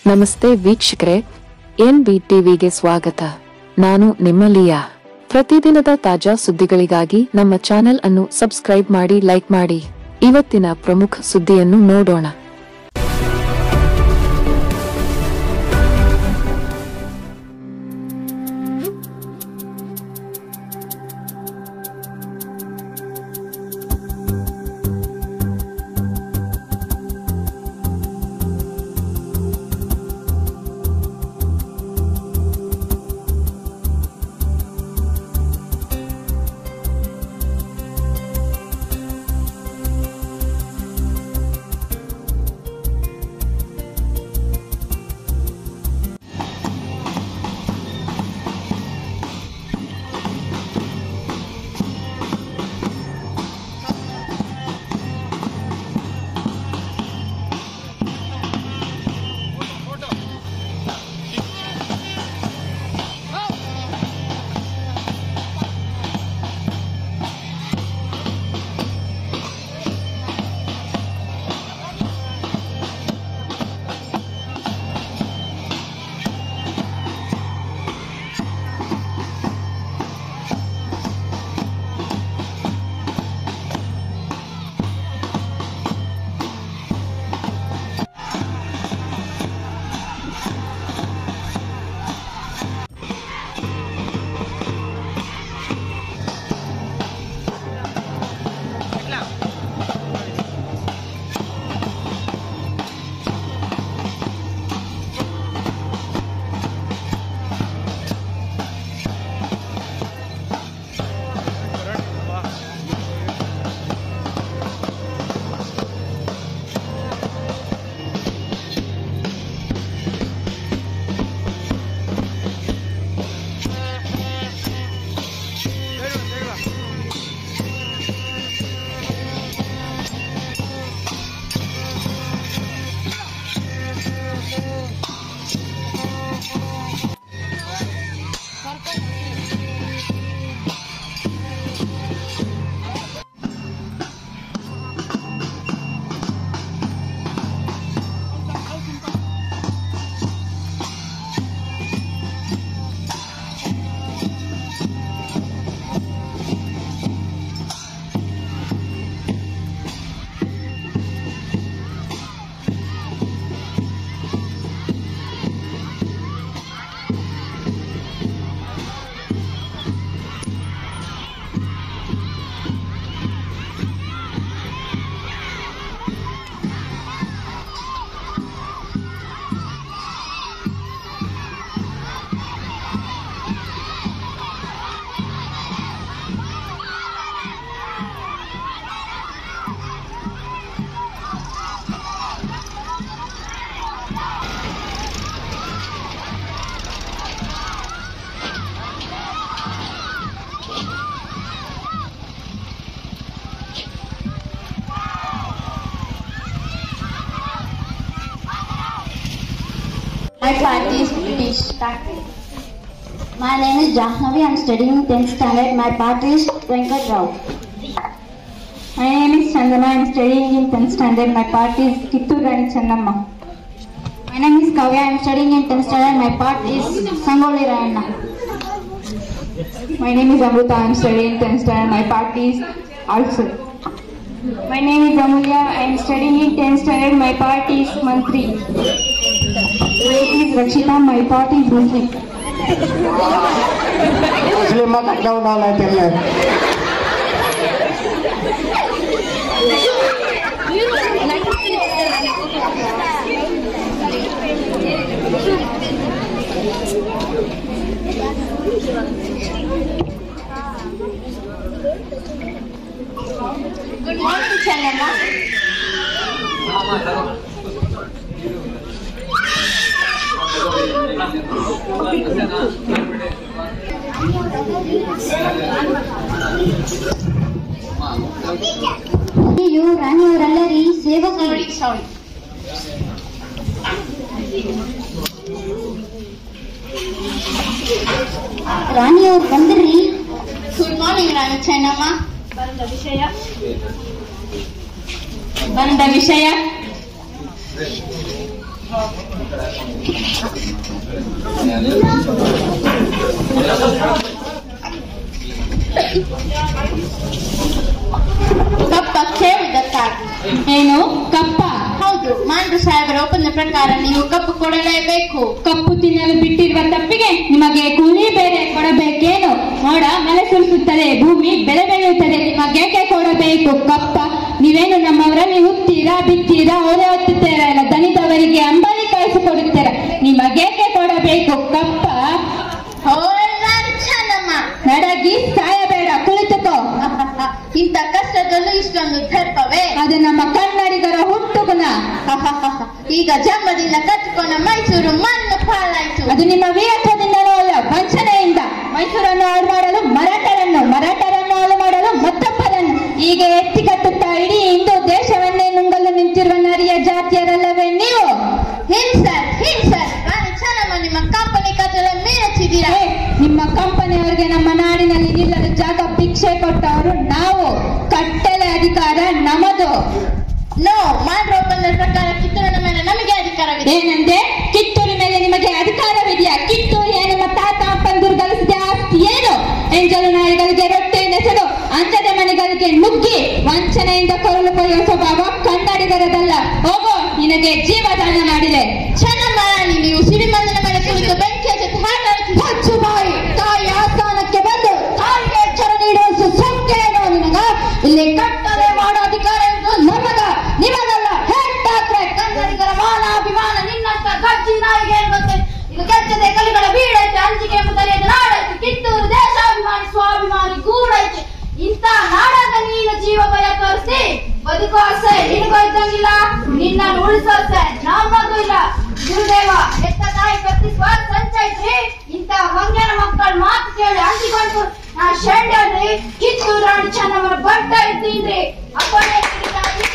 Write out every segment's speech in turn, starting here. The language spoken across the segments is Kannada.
ನಮಸ್ತೆ ವೀಕ್ಷಕರೇ ಎನ್ ಬಿ ಟಿವಿಗೆ ಸ್ವಾಗತ ನಾನು ನಿಮ್ಮ ಲಿಯಾ ಪ್ರತಿದಿನದ ತಾಜಾ ಸುದ್ದಿಗಳಿಗಾಗಿ ನಮ್ಮ ಚಾನೆಲ್ ಅನ್ನು ಸಬ್ಸ್ಕ್ರೈಬ್ ಮಾಡಿ ಲೈಕ್ ಮಾಡಿ ಇವತ್ತಿನ ಪ್ರಮುಖ ಸುದ್ದಿಯನ್ನು ನೋಡೋಣ My party is British. My name is Jahnavi. I'm studying 10th standard. My party is Venkat Rao. My name is Chandana. I'm studying in 10th standard. My party is Kittur Rani Channamma. My name is Kavya. I'm studying in 10th standard. My party is Sangoli Rayana. My name is Amruta. I'm studying 10th standard. My party is also. My name is Amulya. I'm studying in 10th standard. My party is Mantri. My name is Rakshita. My party is Muslim. Muslim mat tak tahu nak lain tanya. Good morning, Chandana. ಅಯ್ಯೋ ರಾಣಿಯವರಲ್ಲರಿ ಸೇವಕಿ ಸಾರಿ ರಾಣಿಯವ್ರು ಬಂದ್ರಿ ಗುಡ್ ಮಾರ್ನಿಂಗ್ ರಾಣಿ ಚೆನ್ನಮ್ಮ ಬಂದ ವಿಷಯ ಬಂದ ವಿಷಯ ಕಪ್ಪ ಕೇಳಿದ್ದಕ್ಕಾಗಿ ಏನು ಕಪ್ಪ ಹೌದು ಮಾಂಡ್ರು ಸಾಹೇಬರ ಒಪ್ಪಂದ ಪ್ರಕಾರ ನೀವು ಕಪ್ಪು ಕೊಡಲೇಬೇಕು ಕಪ್ಪು ತಿನ್ನಲು ಬಿಟ್ಟಿರುವ ತಪ್ಪಿಗೆ ನಿಮಗೆ ಕೂಲಿ ಬೇರೆ ಕೊಡಬೇಕೇನು ಮೋಡ ಮಳೆ ಸುರಿಸುತ್ತದೆ ಭೂಮಿ ಬೆಳೆ ಬೆಳೆಯುತ್ತದೆ ನಿಮಗೇಕೆ ಕೊಡಬೇಕು ಕಪ್ಪ ನೀವೇನು ನಮ್ಮವರಲ್ಲಿ ಹುತ್ತೀರಾ ಬಿತ್ತೀರಾ ಓದೆ ಹೊತ್ತುತ್ತೀರಾ ಇಲ್ಲ ದಣಿದವರಿಗೆ ಅಂಬಲಿ ಕಳಿಸಿಕೊಡುತ್ತೀರಾ ನಿಮಗೇಕೆ ಕೊಡಬೇಕು ಕಪ್ಪ ಚೆನ್ನಮ್ಮ ನಡಗಿ ಸಾಯಬೇಡ ಕುಳಿತುಕೋ ಇಂಥ ಕಷ್ಟದಲ್ಲೂ ಇಷ್ಟೊಂದು ದರ್ಪವೇ ಅದು ನಮ್ಮ ಕನ್ನಡಿಗರ ಹುಟ್ಟು ಗುಣ ಈಗ ಜನ್ಮದಿಂದ ಕಟ್ಟಿಕೊಂಡ ಮೈಸೂರು ಮಣ್ಣು ಪಾಲಾಯ್ತು ಅದು ನಿಮ್ಮ ವೀರತ್ವದಿಂದಲೂ ಅಲ್ಲ ವಂಚನೆಯಿಂದ ಮೈಸೂರನ್ನು ಹಾಳು ಮಾಡಲು ಮರಾಠರನ್ನು ಮರಾಠರನ್ನು ಹಾಳು ಮಾಡಲು ಮತ್ತೊಬ್ಬರನ್ನು ಹೀಗೆ ಎತ್ತಿಕಟ್ಟುತ್ತಾ ಇಡೀ ಹಿಂದೂ ದೇಶವನ್ನೇ ನುಂಗಲು ನಿಂತಿರುವ ನರಿಯ ಜಾತಿಯರಲ್ಲವೇ ನೀವು ಹಿನ್ಸರ್ ಹಿನ್ಸರ್ ರಾಣಿ ಚೆನ್ನಮ್ಮ ನಿಮ್ಮ ಕಂಪನಿ ಕಟ್ಟಲು ಮೀನಚ್ಚಿದ್ದೀರಾ ಏ, ನಿಮ್ಮ ಕಂಪನಿಯವರಿಗೆ ನಮ್ಮ ನಾಡಿನಲ್ಲಿ ನಿಲ್ಲಲು ಜಾಗ ಭಿಕ್ಷೆ ಕೊಟ್ಟವರು ನಾವು ಕಟ್ಟಲೆ ಅಧಿಕಾರ ನಮದು ನೋ ಮಾಡ್ರ ಒಪ್ಪಂದದ ಪ್ರಕಾರ ಕಿತ್ತೂರಿನ ಮೇಲೆ ನಮಗೆ ಅಧಿಕಾರವಿದೆ ಏನಂದೆ ಕಿತ್ತೂರು ಮೇಲೆ ನಿಮಗೆ ಅಧಿಕಾರವಿದೆಯಾ ಕಿತ್ತೂರು ಏನು ನಿಮ್ಮ ತಾತ ಅಪ್ಪಂದಿರು ಗಳಿಸಿದ ಆಸ್ತಿ ಏನು ಎಂಜಲು ನಾಯಿಗಳಿಗೆ ರೊಟ್ಟೆ ನೆಸೆದು ಅಂಜದ ಮನೆಗಳಿಗೆ ನುಗ್ಗಿ ವಂಚನೆಯಿಂದ ಕೊರಲು ಕೊಯ್ಯುವ ಸ್ವಭಾವ ಕನ್ನಡಿಗರದಲ್ಲ ಹೋಗೋ ನಿನಗೆ ಜೀವದಾನ ಮಾಡಿದೆ ಚೆನ್ನಮ್ಮ ರಾಣಿ ನೀವು ಸಿಡಿಮಂದಿನ ಮೇಲೆ ಕುಳಿತು ಬೆಂಕಿಯ ಜೊತೆ ಹಾಟಾಡುತ್ತಿದ್ದೀರಿ ಹಚ್ಚು ಬಾಯಿ ತಾಯಿ ಆಸ್ಥಾನಕ್ಕೆ ಬಂದು ತಾಯಿಗೆ ಎಚ್ಚರ ನೀಡುವ ಸಂಖ್ಯೆ ಏನೋ ನಿನಗ ಇಲ್ಲಿ ಕಟ್ಟಲೆ ಮಾಡೋ ಅಧಿಕಾರ ಇರುವುದು ನಮಗ ನಿಮಗಲ್ಲ ಹೇಳ್ತಾಕ್ರೆ ಕನ್ನಡಿಗರ ಮಾನಾಭಿಮಾನ ನಿನ್ನಂತ ಗಜ್ಜಿ ನಾಯಿಗೆ ಏನ್ ಗೊತ್ತೇ ಇದು ಗೆಜ್ಜದೆ ಕಲಿಗಳ ಬೀಡೈತೆ ಅಂಜಿಕೆ ಎಂಬ ತಲೆಯಲ್ಲಿ ನಾಡೈತೆ ಕಿತ್ತೂರು ದೇಶಾಭಿಮಾನಿ ಸ್ವಾಭಿಮಾನಿ ಗೂಡೈತೆ ಇಂಥ ನಾಡಾಗ ನೀನು ಜೀವ ಭಯ ತೋರಿಸಿ ಬದುಕೋ ಆಸೆ ನಿನಗೂ ಇದ್ದಂಗಿಲ್ಲ ನಿನ್ನನ್ನು ಉಳಿಸೋಸೆ ನಮಗೂ ಇಲ್ಲ ಗುರುದೇವ ಎತ್ತ ತಾಯಿ ಕತ್ತಿಸುವ ಸಂಚೈತ್ರಿ ಇಂಥ ಮಂಗ್ಯನ ಮಕ್ಕಳ ಮಾತು ಕೇಳಿ ಅಂಟಿಕೊಂಡು ನಾ ಶೆಂಡ್ರಿ ಕಿತ್ತೂರು ರಾಣಿ ಚೆನ್ನಮ್ಮನ ಬಡ್ಡ ಇದ್ದೀನ್ರಿ ಅಪ್ಪನೇ ಕಿಡಿಗಾಗಿ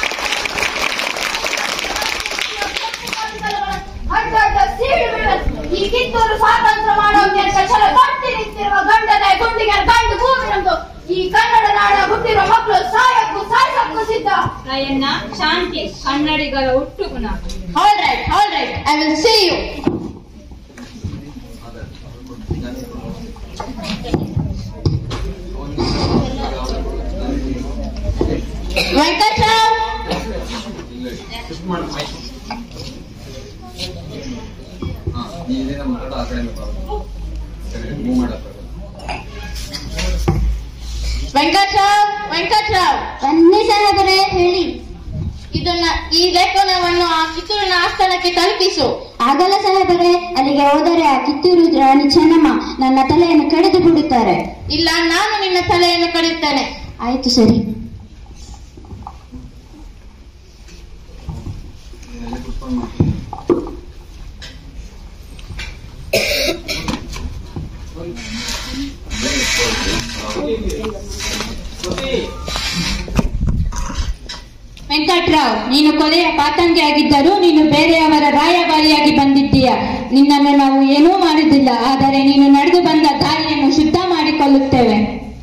ಅಡ್ಡಡ್ಡ ಸೀಳು ಬೀಳಲು ಈ ಕಿತ್ತೂರು ಸ್ವಾತಂತ್ರ್ಯ ಮಾಡೋಕೆ ಅಂತ ಛಲ ಕಟ್ಟಿ ನಿಂತಿರುವ ಗಂಡನ ಗುಂಡಿಗೆ ಗಂಡು ಭೂಮಿನಂದು ಈ ಕನ್ನಡ ನಾಡ ಹುಟ್ಟಿರುವ ಮಕ್ಕಳು ಸಾಯಕ್ಕೂ ಸಾಯ್ಸಕ್ಕೂ ಸಿದ್ಧ ತಾಯಣ್ಣ ಶಾಂತಿ ಕನ್ನಡಿಗರ ಹುಟ್ಟು ಗುಣ all right all right I will see you Venkatarao ಹಾ ನೀವೇನ ಮಾತಾಡೋ ಆ ಕಡೆ ಸರಿ ಮೂವ್ ಮಾಡಕ್ಕ ವೆಂಕಟರಾವ್ ವೆಂಕಟರಾವ್ ಬನ್ನಿ ಸಾಹೇಬರೇ ಹೇಳಿ ಇದನ್ನ ಈ ಲೇಖನವನ್ನು ಆ ಕಿತ್ತೂರಿನ ಆಸ್ಥಾನಕ್ಕೆ ತಲುಪಿಸು ಆಗಲ್ಲ ಸಾಹೇಬರೇ ಅಲ್ಲಿಗೆ ಹೋದರೆ ಆ ಕಿತ್ತೂರು ರಾಣಿ ಚೆನ್ನಮ್ಮ ನನ್ನ ತಲೆಯನ್ನು ಕಡಿದು ಬಿಡುತ್ತಾರೆ ಇಲ್ಲ ನಾನು ನಿನ್ನ ತಲೆಯನ್ನು ಕಡಿಯುತ್ತೇನೆ ಆಯ್ತು ಸರಿ ನೀವೆಲ್ಲ ಕುತ್ಕೊಂಡು ಮಾಡ್ತೀನಿ ವೆಂಕಟ್ರಾವ್ ನೀನು ಕೊಲೆಯ ಪಾತಂಗಿ ಆಗಿದ್ದರೂ ನೀನು ಬೇರೆಯವರ ರಾಯಭಾರಿಯಾಗಿ ಬಂದಿದ್ದೀಯ ನಿನ್ನನ್ನು ನಾವು ಏನೂ ಮಾಡುವುದಿಲ್ಲ ಆದರೆ ನೀನು ನಡೆದು ಬಂದ ದಾರಿಯನ್ನು ಶುದ್ಧ ಮಾಡಿಕೊಳ್ಳುತ್ತೇವೆ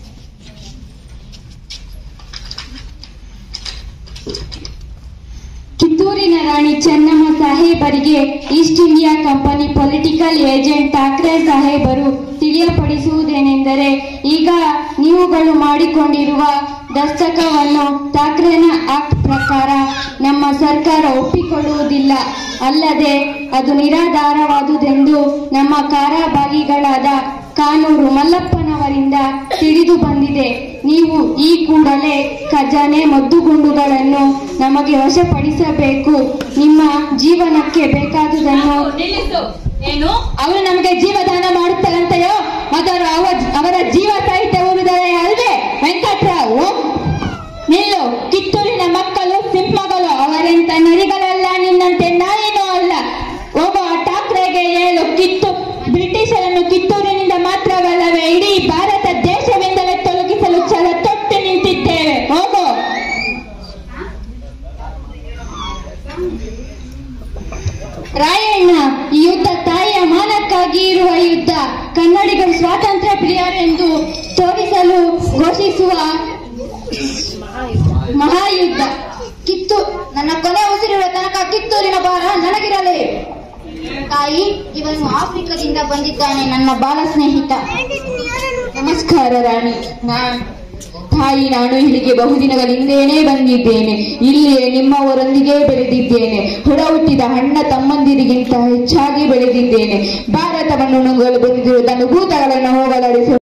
ಕಿತ್ತೂರಿನ ರಾಣಿ ಚೆನ್ನಮ್ಮ ಸಾಹೇಬರಿಗೆ East India company political agent Thackeray ಸಾಹೇಬರು ತಿಳಿಯಪಡಿಸುವುದೇನೆಂದರೆ ಈಗ ನೀವುಗಳು ಮಾಡಿಕೊಂಡಿರುವ ದಸ್ತಕವನ್ನು ಠಾಕ್ರೆನ ಆಕ್ಟ್ ಪ್ರಕಾರ ನಮ್ಮ ಸರ್ಕಾರ ಒಪ್ಪಿಕೊಳ್ಳುವುದಿಲ್ಲ ಅಲ್ಲದೆ ಅದು ನಿರಾಧಾರವಾದುದೆಂದು ನಮ್ಮ ಕಾರಾಬಾಗಿಗಳಾದ ಕಾನೂರು ಮಲ್ಲಪ್ಪನವರಿಂದ ತಿಳಿದು ಬಂದಿದೆ ನೀವು ಈ ಕೂಡಲೇ ಖಜಾನೆ ಮದ್ದುಗುಂಡುಗಳನ್ನು ನಮಗೆ ವಶಪಡಿಸಬೇಕು ನಿಮ್ಮ ಜೀವನಕ್ಕೆ ಬೇಕಾದುದನ್ನು ನಿಲ್ಲಿಸು ಏನು ಅವರು ನಮಗೆ ಜೀವದಾನ ಮಾಡುತ್ತಾರಂತೆಯೋ ಮೊದಲು ಅವ ಅವರ ಜೀವ ಸಹಿತ ಉಳಿದರೆ ಅಲ್ವೇ ವೆಂಕಟ್ರಾವ್ ನಿಲ್ಲು ಕಿತ್ತೂರಿನ ಮಕ್ಕಳು ಸಿಂಹಗಳು ಅವರೆಂತ ನರಿಗಳಲ್ಲ ನಿನ್ನಂತೆ ನಾಯಿನೂ ಅಲ್ಲ ಹೋಗೋ ಠಾಕ್ರೆಗೆ ಹೇಳು ಕಿತ್ತು ಬ್ರಿಟಿಷರನ್ನು ಕಿತ್ತೂರಿನಿಂದ ಮಾತ್ರವಲ್ಲವೇ ಇಡೀ ಭಾರತ ದೇಶವೆಂದಲೇ ತೊಲಗಿಸಲು ಛಲ ತೊಟ್ಟು ನಿಂತಿದ್ದೇವೆ ಹೋಗೋ ರಾಯಣ್ಣ ಈ ಯುದ್ಧ ತಾಯಿಯ ಮಾನಕ್ಕಾಗಿ ಇರುವ ಯುದ್ಧ ಕನ್ನಡಿಗರು ಸ್ವಾತಂತ್ರ್ಯ ಪ್ರಿಯರೆಂದು ತೋರಿಸಲು ಘೋಷಿಸುವ ಮಹಾಯುದ್ಧ ಕಿತ್ತು ನನ್ನ ಕೊನೆ ಉಸಿರಿರುವ ತನಕ ಕಿತ್ತೂರಿನ ಭಾರ ನನಗಿರಲಿ ತಾಯಿ ಇವನು ಆಫ್ರಿಕಾದಿಂದ ಬಂದಿದ್ದಾನೆ ನನ್ನ ಬಾಲ ಸ್ನೇಹಿತ ನಮಸ್ಕಾರ ರಾಣಿ ನಾನ್ ತಾಯಿ ನಾನು ಇಲ್ಲಿಗೆ ಬಹುದಿನಗಳಿಂದೇನೆ ಬಂದಿದ್ದೇನೆ ಇಲ್ಲಿಯೇ ನಿಮ್ಮವರೊಂದಿಗೆ ಬೆಳೆದಿದ್ದೇನೆ ಹೊರ ಹುಟ್ಟಿದ ಅಣ್ಣ ತಮ್ಮಂದಿರಿಗಿಂತ ಹೆಚ್ಚಾಗಿ ಬೆಳೆದಿದ್ದೇನೆ ಭಾರತವನ್ನು ನುಂಗಲು ಬಂದಿರುವುದನ್ನು ಭೂತಗಳನ್ನು ಹೋಗಲಾಡಿಸಿ